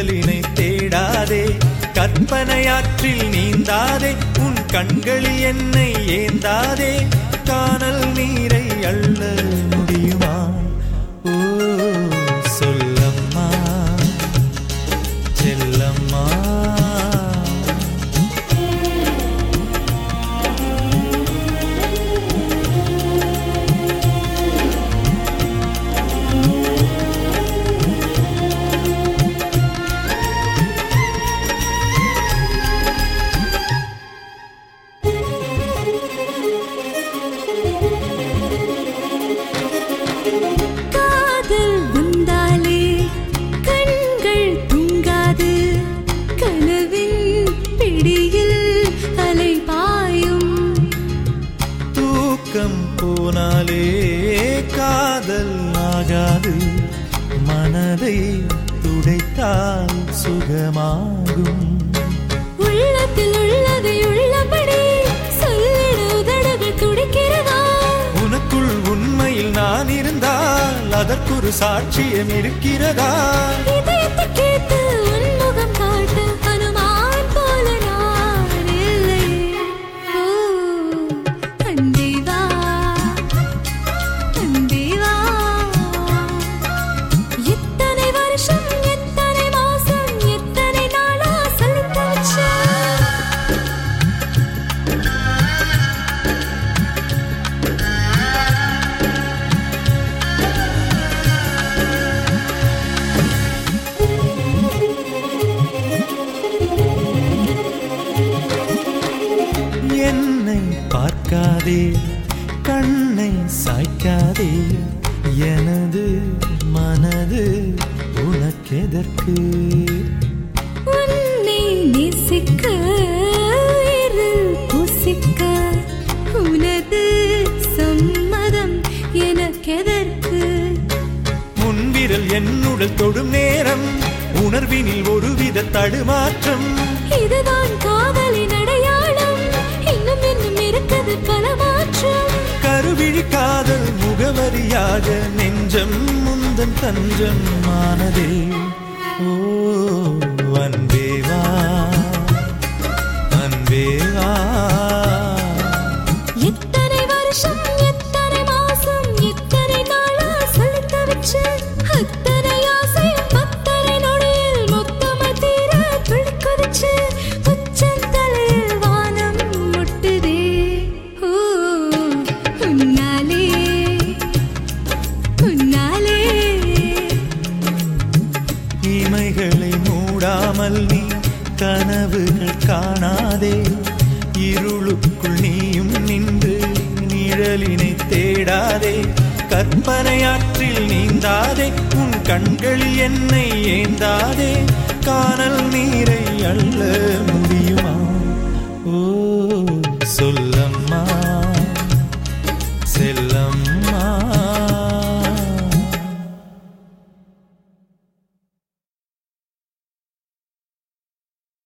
நிழலினை தேடாதே கற்பனையாற்றில் நீந்தாதே உன் கண்களில் என்னை ஏந்தாதே காணல் நீரை அள்ள முடியுமா ஓ சொல்லம்மா செல்லம்மா காதல் வந்தாலே கண்கள் தூங்காது கனவின் பிடியில் அலை பாயும் தூக்கம் போனாலே காதல் ஆகாது மனதை துடைத்தால் சுகமாகும் உள்ளத்தில் உள்ளதை உள்ளபடி சொல்லிட உதடுகள் துடிக்கிறதா உனக்குள் உண்மையில் நான் இருந்தால் அதற்கொரு சாட்சியம் இருக்கிறதா இதயத்தை கேட்டு உன்முகம் காட்ட ஹனுமான் போல நான் இல்லை ஓ அன்பே வா அன்பே வா எத்தனை வருஷம் எத்தனை மாசம் எத்தனை நாளா சலித்து வச்சேன் என்னை பார்க்காதே கண்ணை சாய்க்காதே எனது மனது உனக்கெதற்கு உன்னை நேசிக்க உயிரில் புசிக்க உனது சம்மதம் எனக்கெதற்கு முன்விரல் என்னுடல் தொடும் நேரம் உணர்வினில் ஒருவித தடுமாற்றம் இதுதான் காதலின் அடையாளம் இன்னும் இன்னும் இருக்குது பல மாற்றம் கருவிழி காதல் முகவரியாக நெஞ்சம் முந்தன் தஞ்சம் ஆனதே ஓ அன்பே வா அன்பே வா எத்தனை வருஷம் எத்தனை மாசம் எத்தனை நாளா சலித்து வச்சேன் அத்தனை ஆசையும் அத்தனை நொடியில் மொத்தமாய் தீர துள்ளி குதிச்சு உச்சந்தலையில் வானம் முட்டுதே ஓ உன்னாலே உன்னாலே இமைகளை மூடாமல் நீ கனவுகள் காணாதே இருளுக்குள் நீயும் நின்று நிழலினை தேடாதே கற்பனையாற்றில் நீந்தாதே உன் கண்களில் என்னை ஏந்தாதே காணல் நீரை அள்ள முடியுமா ஓ சொல்லம்மா செல்லம்மா